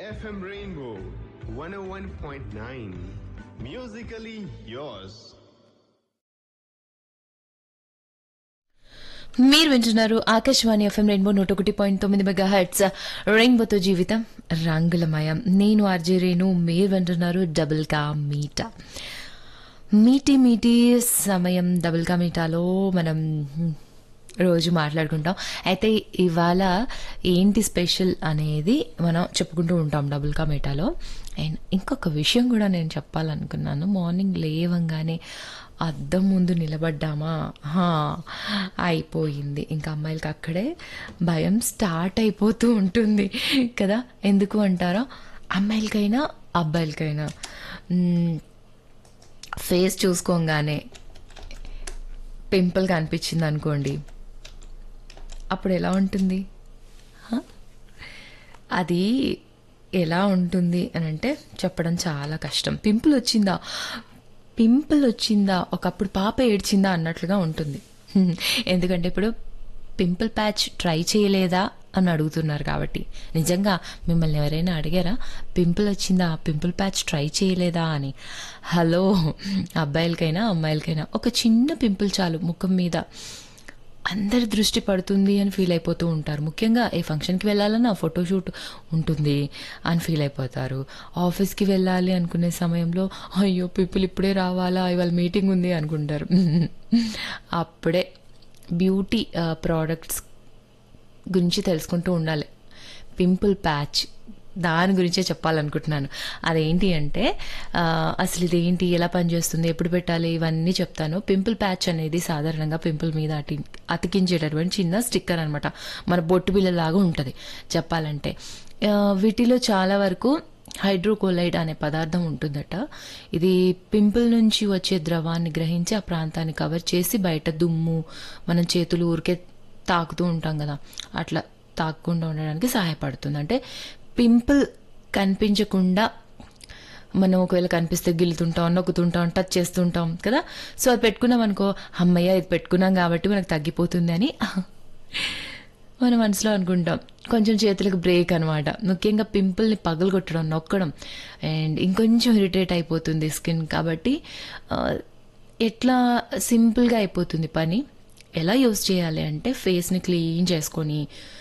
FM Rainbow 101.9. Musically yours. మీరు వింటున్నారు Akashvani FM rainbow నూట ఒకటి పాయింట్ తొమ్మిది మెగా హెడ్స్ రెయిన్బోతో జీవితం రంగులమయం నేను ఆర్జే రేణు మీరు వింటున్నారు డబుల్ కా మీటా మీటి మీటి సమయం డబుల్ కా మీటాలో మనం రోజు మాట్లాడుకుంటాం అయితే ఇవాళ ఏంటి స్పెషల్ అనేది మనం చెప్పుకుంటూ ఉంటాం డబుల్ కా మీటాలో అండ్ ఇంకొక విషయం కూడా నేను చెప్పాలనుకున్నాను మార్నింగ్ లేవంగానే అద్దం ముందు నిలబడ్డామా హా, అయిపోయింది ఇంకా అమ్మాయిలకి అక్కడే భయం స్టార్ట్ అయిపోతూ ఉంటుంది కదా ఎందుకు అంటారా అమ్మాయిలకైనా అబ్బాయిలకైనా మ్మ్, ఫేస్ చూసుకోగానే పింపుల్ కనిపించింది అనుకోండి అప్పుడు ఎలా ఉంటుంది హ? అది ఎలా ఉంటుంది అని అంటే చెప్పడం చాలా కష్టం పింపుల్ వచ్చిందా పింపుల్ వచ్చిందా ఒకప్పుడు పాప ఏడ్చిందా అన్నట్లుగా ఉంటుంది హ్మ్. ఎందుకంటే ఇప్పుడు పింపుల్ ప్యాచ్ ట్రై చేయలేదా అని అడుగుతున్నారు కాబట్టి నిజంగా మిమ్మల్ని ఎవరైనా అడిగారా పింపుల్ వచ్చిందా పింపుల్ ప్యాచ్ ట్రై చేయలేదా అని హలో అబ్బాయిలకైనా అమ్మాయిలకైనా ఒక చిన్న పింపుల్ చాలు ముఖం మీద అందరి దృష్టి పడుతుంది అని ఫీల్ అయిపోతూ ఉంటారు ముఖ్యంగా ఏ ఫంక్షన్కి వెళ్ళాలన్నా ఫోటోషూట్ ఉంటుంది అని ఫీల్ అయిపోతారు ఆఫీస్కి వెళ్ళాలి అనుకునే సమయంలో అయ్యో పీపుల్ ఇప్పుడే రావాలా ఇవాళ మీటింగ్ ఉంది అనుకుంటారు అప్పుడే బ్యూటీ ప్రోడక్ట్స్ గురించి తెలుసుకుంటూ ఉండాలి పింపుల్ ప్యాచ్ దాని గురించే చెప్పాలనుకుంటున్నాను అదేంటి అంటే ఆ, అసలు ఇది ఏంటి ఎలా పనిచేస్తుంది ఎప్పుడు పెట్టాలి ఇవన్నీ చెప్తాను పింపుల్ ప్యాచ్ అనేది సాధారణంగా పింపుల్ మీద అతి అతికించేటటువంటి చిన్న స్టిక్కర్ అనమాట మన బొట్టు బిల్లలాగా ఉంటుంది చెప్పాలంటే ఆ, వీటిలో చాలా వరకు హైడ్రోకోలైడ్ అనే పదార్థం ఉంటుందట ఇది పింపుల్ నుంచి వచ్చే ద్రవాన్ని గ్రహించి ఆ ప్రాంతాన్ని కవర్ చేసి బయట దుమ్ము మనం చేతులు ఊరికే తాకుతూ ఉంటాం కదా అట్లా తాకకుండా ఉండడానికి సహాయపడుతుంది అంటే పింపుల్ కనిపించకుండా మనం ఒకవేళ కనిపిస్తే గిల్లుతుంటాం నొక్కుతుంటాం టచ్ చేస్తుంటాం కదా సో అది పెట్టుకున్నాం అనుకో అమ్మయ్య ఇది పెట్టుకున్నాం కాబట్టి మనకు తగ్గిపోతుంది అని మన మనసులో అనుకుంటాం కొంచెం చేతులకు బ్రేక్ అనమాట ముఖ్యంగా పింపుల్ని పగలగొట్టడం నొక్కడం అండ్ ఇంకొంచెం ఇరిటేట్ అయిపోతుంది స్కిన్ కాబట్టి ఆ, ఎట్లా సింపుల్గా అయిపోతుంది పని ఎలా యూస్ చేయాలి అంటే ఫేస్ని క్లీన్ చేసుకొని